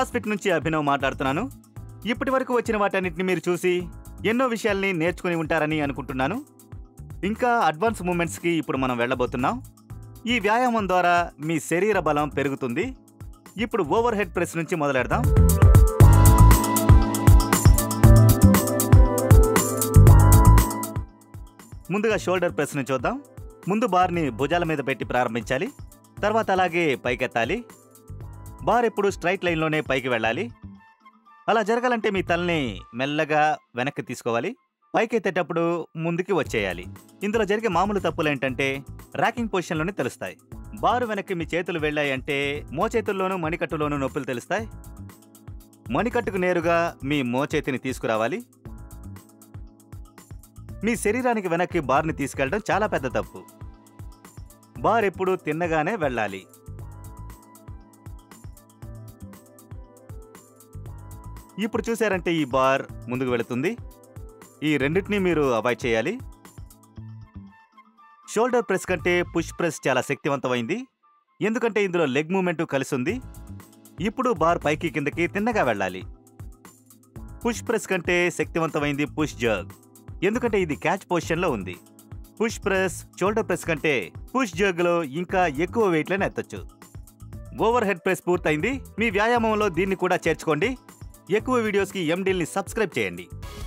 CrossFit నుంచి అభినవ్ మాట్లాడుతున్నాను ఇప్పటి వరకు వచ్చిన వాటన్నిటిని మీరు చూసి ఎన్నో విషయాల్ని నేర్చుకుని ఉంటారని అనుకుంటున్నాను ఇంకా అడ్వాన్స్ మూమెంట్స్కి ఇప్పుడు మనం వెళ్ళబోతున్నాం ఈ వ్యాయామం ద్వారా మీ శరీర బలం పెరుగుతుంది ఇప్పుడు ఓవర్ హెడ్ ప్రెస్ నుంచి మొదలెడదాం ముందుగా షోల్డర్ ప్రెస్ ని చూద్దాం ముందు బార్ని భుజాల మీద పెట్టి ప్రారంభించాలి తర్వాత అలాగే పైకెత్తాలి బార్ ఎప్పుడు స్ట్రైట్ లైన్లోనే పైకి వెళ్ళాలి అలా జరగాలంటే మీ తలని మెల్లగా వెనక్కి తీసుకోవాలి పైకి ఎత్తేటప్పుడు ముందుకి వచ్చేయాలి ఇందులో జరిగే మామూలు తప్పులు ఏంటంటే ర్యాకింగ్ పొజిషన్లోనే తెలుస్తాయి బారు వెనక్కి మీ చేతులు వెళ్ళాయి అంటే మోచేతుల్లోనూ మణికట్టులోనూ నొప్పులు తెలుస్తాయి మణికట్టుకు నేరుగా మీ మోచేతిని తీసుకురావాలి మీ శరీరానికి వెనక్కి బార్ని తీసుకెళ్ళడం చాలా పెద్ద తప్పు బార్ ఎప్పుడు తిన్నగానే వెళ్ళాలి ఇప్పుడు చూసారంటే ఈ బార్ ముందుకు వెళుతుంది ఈ రెండింటినీ మీరు అవాయిడ్ చేయాలి షోల్డర్ ప్రెస్ కంటే పుష్ ప్రెస్ చాలా శక్తివంతమైంది ఎందుకంటే ఇందులో లెగ్ మూమెంట్ కలిసి ఉంది ఇప్పుడు బార్ పైకి కిందకి తిన్నగా వెళ్ళాలి పుష్ ప్రెస్ కంటే శక్తివంతమైంది పుష్ జర్గ్ ఎందుకంటే ఇది క్యాచ్ పొజిషన్లో ఉంది పుష్ ప్రెస్ షోల్డర్ ప్రెస్ కంటే పుష్ జర్గ్లో ఇంకా ఎక్కువ వెయిట్లను ఎత్తొచ్చు ఓవర్ హెడ్ ప్రెస్ పూర్తయింది మీ వ్యాయామంలో దీన్ని కూడా చేర్చుకోండి ఎక్కువ వీడియోస్కి ఎండీల్ని సబ్స్క్రైబ్ చేయండి